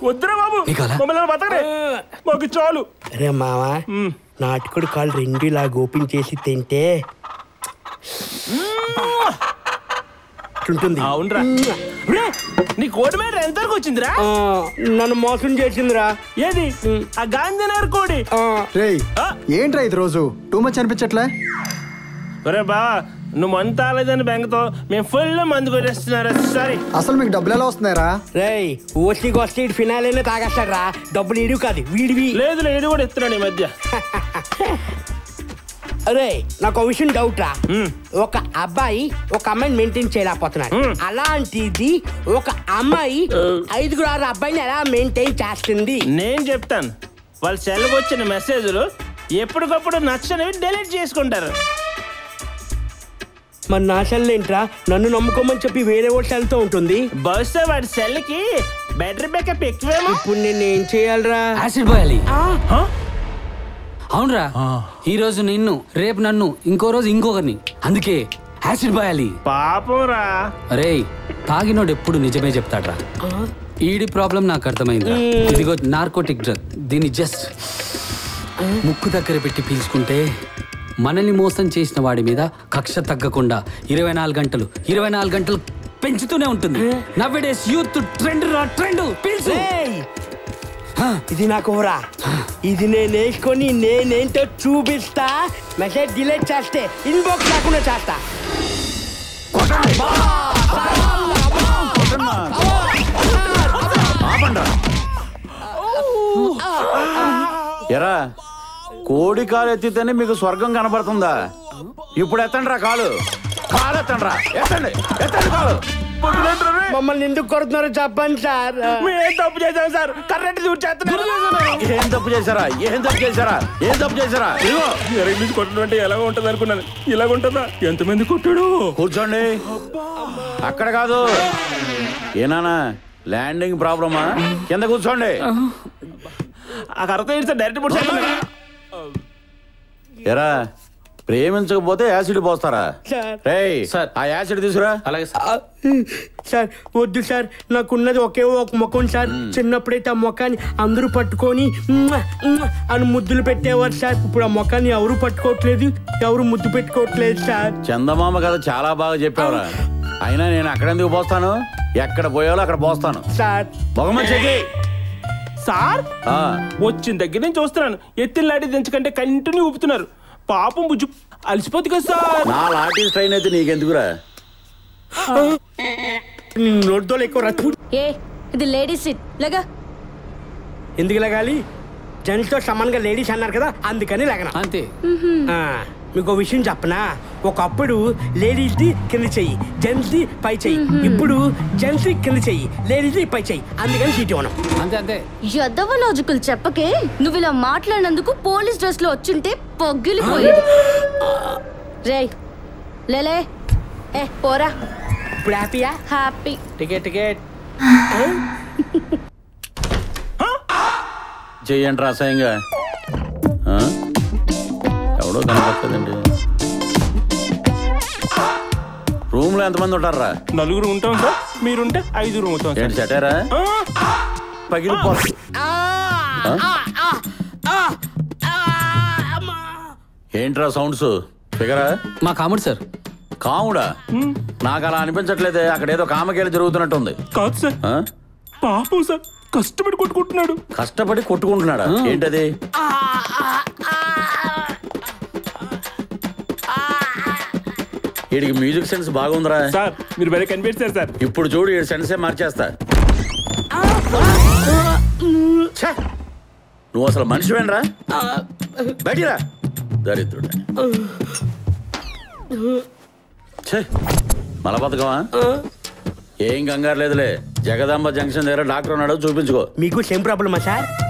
వద్దురా బాబు నీకాలా? మమ్మల్ని బతకరే మాకు చాలు అరే మావా నాటుకోడి కాళ్ళు రెండు ఇలా ఓపెన్ చేసి తింటే ఉంటుంది అవునరా రే, నీ కోడి మీద ఎంత వరకు వచ్చిందిరా ఆ, నన్ను మోసం చేసిందిరా ఏది ఆ గాంధీనగర్ కోడి ఆ, రేయ్ ఆ. ఏంట్రా ఇది రోజు టూ మచ్ అనిపించట్లే ఒరే బా నువ్వు మంత ఆలేదని బెంగతో మేము ఫుల్ మందు కొట్టేస్తున్నారు సారీ అసలు మీకు డబ్బులు ఎలా వస్తున్నాయరా రేయ్ ఓస్లీకి వస్తే ఇటు ఫినాలేనే తాగేస్తాడ్రా డబ్బులు ఇడివి కాదు వీడివి లేదు లేదు కూడా ఇస్తున్నాడు ఈ మధ్య అరే నాకు ఒక విషయం డౌట్ రా మ్మ్. ఒక అబ్బాయి ఒక అమ్మాయిని మెయింటైన్ చేయలేకపోతున్నాడు మ్మ్. అలాంటిది ఒక అమ్మాయి ఐదుగురు ఆరు అబ్బాయిని ఎలా మెయింటైన్ చేస్తుంది నేను చెప్తాను వాళ్ళ సెల్కి వచ్చిన మెసేజ్లు ఎప్పటికప్పుడు నచ్చనివి డెలీట్ చేసుకుంటారు మరి నా సెల్ ఏంట్రా నన్ను నమ్ముకోమని చెప్పి వేరే వాళ్ళ సెల్తో ఉంటుంది బహుశా వాడి సెల్కి బ్యాటరీ బ్యాకప్ ఎక్కువేమో ఇప్పుడు నేను ఏం చేయాలరా యాసిడ్ పోయాలి హ? అవునరా ఈ రోజు నిన్ను రేపు నన్ను ఇంకో రోజు ఇంకొకరిని అందుకే యాసిడ్ పోయాలి పాపం రా అరే తాగినోడు ఎప్పుడు నిజమే చెప్తాడ్రా ఈడి ప్రాబ్లం నాకు అర్థమైంది ఇదిగో నార్కోటిక్ డ్రగ్ దీన్ని జస్ట్ ముక్కు దగ్గర పెట్టి పీల్చుకుంటే మనల్ని మోసం చేసిన వాడి మీద కక్ష తగ్గకుండా ఇరవై నాలుగు గంటలు ఇరవై నాలుగు గంటలు పెంచుతూనే ఉంటుంది నవ్వడేస్ యూత్ ట్రెండ్ రా ట్రెండ్ పీల్చు రేయ్! ఇది నాకు ఊరా ఇది నేను వేసుకొని నేనేంటో చూపిస్తా మెసేజ్ డిలీట్ చేస్తే ఇన్బాక్స్ లేకుండా చేస్తా ఎరా కోడి కాలు ఎత్తితేనే మీకు స్వర్గం కనబడుతుందా ఇప్పుడు ఎత్తండి రా కాలు కాలు ఎత్తండి రా ఎత్తండి ఎత్తండి కాలు మమ్మల్ని ఎందుకు కొడుతున్నారో చెప్పండి సార్ మేము తప్పు చేసాం సార్ కరెక్ట్ చూసి చేస్తున్నారు ఏం తప్పు చేశారా ఏం తప్పు చేశారా ఏం తప్పు చేశారా ఇదిగో ఎరగ నుంచి కొట్టడం అంటే ఎలాగ ఉంటుంది అనుకున్నాను ఇలాగ ఉంటుందా ఎంతమంది కొట్టాడు కూర్చోండి అక్కడ కాదు ఏనానా ల్యాండింగ్ ప్రాబ్లమా కింద కూర్చోండి ఆ కర్రతో ఇడితే డైరెక్ట్ పుట్టి ఎరా ప్రేమించకపోతే యాసిడ్ పోస్తారా సార్. రేయ్ సార్. ఆ యాసిడ్ తీసురా అలాగే ఆ, సార్ వద్దు సార్ నాకున్నది ఒకే ఒక ముఖం సార్ చిన్నప్పుడైతే ఆ ముఖాన్ని అందరూ పట్టుకొని "మ్మ్, మ్మ్" అని ముద్దులు పెట్టేవారు సార్ ఇప్పుడు ఆ ముఖాన్ని ఎవరు పట్టుకోవట్లేదు ఎవరు ముద్దు పెట్టుకోవట్లేదు సార్ చందమామ కథ చాలా బాగా చెప్పావురా అయినా నేను అక్కడెందుకు పోస్తాను ఎక్కడ పోయాలో అక్కడ పోస్తాను సార్ బహుమతి సార్ వచ్చిన దగ్గర నుంచి చూస్తున్నాను ఎత్తిన లాంటి దించకంటే కంటిన్యూ ఊపుతున్నారు పాపం బుజ్జు అలసిపోతుంది కదా సార్ నా లాఠీ స్ట్రైన్ అయితే నీకెందుకురా నోటితో ఎక్కువ రత్తు ఏ ఇది లేడీస్ సీట్ లేగా ఎందుకు లగాలి జెంట్స్తో సమానంగా లేడీస్ అన్నారు కదా అందుకని లగన అంతే ఆ, మీకు ఒక విషయం చెప్పనా ఒకప్పుడు లేడీస్ది కింద చెయ్యి జెంట్స్ది పై చెయ్యి ఇప్పుడు జెంట్స్ కింద చెయ్యి లేడీస్ది పై చెయ్యి అందుకని సీట్ ఇవ్వను అంతే అంతే యదవ లాజికల్ చెప్పకే నువ్వు ఇలా మాట్లాడినందుకు పోలీస్ డ్రెస్ లో వచ్చుంటే పగిలిపోయేది రేయ్ లేలే ఏ పోరా ఇప్పుడు హ్యాపీయా హ్యాపీ టికెట్ టికెట్ చెయ్యండి రాసాయంగా ఆ? ఎవడో కనపడలేదండి రూమ్ లో ఎంతమంది ఉంటారా నలుగురు ఉంటాం సార్ మీరుంటే ఐదుగురు ఉంటాం సార్ ఏంటి చటారా ఆ, పగిలిపోతుంది ఏంట్రా సౌండ్స్ ఫిగరా మా కాముడు సార్ కాముడా నాకు అలా అనిపించట్లేదే అక్కడ ఏదో కామకేళ జరుగుతున్నట్టుంది కాదు సార్ ఆ? పాపం సార్ కష్టపడి కొట్టుకుంటున్నాడు కష్టపడి కొట్టుకుంటున్నాడా ఏంటది వీడికి మ్యూజిక్ సెన్స్ బాగుందిరా సార్ మీరు భలే కనిపెట్టారు సార్ ఇప్పుడు చూడు ఈ సెన్సే మార్చేస్తా ఛే! నువ్వు అసలు మనిషివేనరా బయటిరా దరిద్రుడా ఛే! మల బతకమా ఏం కంగారు లేదులే జగదాంబ జంక్షన్ దగ్గర డాక్టర్ ఉన్నాడు చూపించుకో మీకు సేమ్ ప్రాబ్లమా సార్